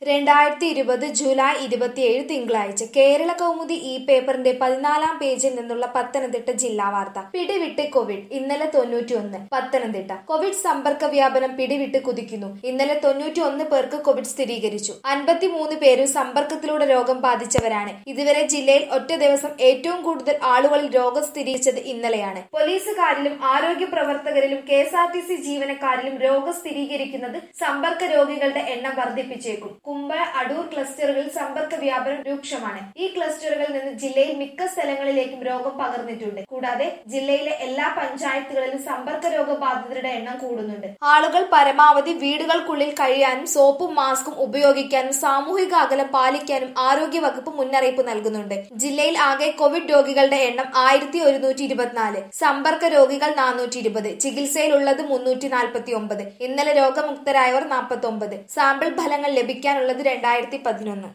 രണ്ടായിരത്തി ഇരുപത് ജൂലൈ ഇരുപത്തിയേഴ് തിങ്കളാഴ്ച കേരള കൗമുദി ഈ പേപ്പറിന്റെ പതിനാലാം പേജിൽ നിന്നുള്ള പത്തനംതിട്ട ജില്ലാ വാർത്ത പിടിവിട്ട് കോവിഡ് ഇന്നലെ തൊണ്ണൂറ്റിയൊന്ന് പത്തനംതിട്ട കോവിഡ് സമ്പർക്ക വ്യാപനം പിടിവിട്ട് കുതിക്കുന്നു ഇന്നലെ തൊണ്ണൂറ്റിയൊന്ന് പേർക്ക് കോവിഡ് സ്ഥിരീകരിച്ചു അൻപത്തിമൂന്ന് പേരും സമ്പർക്കത്തിലൂടെ രോഗം ബാധിച്ചവരാണ് ഇതുവരെ ജില്ലയിൽ ഒറ്റ ദിവസം ഏറ്റവും കൂടുതൽ ആളുകളിൽ രോഗം സ്ഥിരീകരിച്ചത് ഇന്നലെയാണ് പോലീസുകാരിലും ആരോഗ്യ പ്രവർത്തകരിലും K S R T C ജീവനക്കാരിലും രോഗം സ്ഥിരീകരിക്കുന്നത് സമ്പർക്ക രോഗികളുടെ എണ്ണം വർദ്ധിപ്പിച്ചേക്കും കുമ്പ അടൂർ ക്ലസ്റ്ററുകളിൽ സമ്പർക്ക വ്യാപനം രൂക്ഷമാണ് ഈ ക്ലസ്റ്ററുകളിൽ നിന്ന് ജില്ലയിൽ മിക്ക സ്ഥലങ്ങളിലേക്കും രോഗം പകർന്നിട്ടുണ്ട് കൂടാതെ ജില്ലയിലെ എല്ലാ പഞ്ചായത്തുകളിലും സമ്പർക്ക രോഗബാധിതരുടെ എണ്ണം കൂടുന്നുണ്ട് ആളുകൾ പരമാവധി വീടുകൾക്കുള്ളിൽ കഴിയാനും സോപ്പും മാസ്കും ഉപയോഗിക്കാനും സാമൂഹിക അകലം പാലിക്കാനും ആരോഗ്യ വകുപ്പ് മുന്നറിയിപ്പ് നൽകുന്നുണ്ട് ജില്ലയിൽ ആകെ കോവിഡ് രോഗികളുടെ എണ്ണം ആയിരത്തി ഒരുന്നൂറ്റി ഇരുപത്തിനാല് സമ്പർക്ക രോഗികൾ നാനൂറ്റി ഇരുപത് ചികിത്സയിലുള്ളത് മുന്നൂറ്റി നാൽപ്പത്തി ഒമ്പത് ഇന്നലെ രോഗമുക്തരായവർ നാൽപ്പത്തി ഒമ്പത് സാമ്പിൾ ഫലങ്ങൾ ലഭിക്കാനുള്ളത് രണ്ടായിരത്തി പതിനൊന്ന്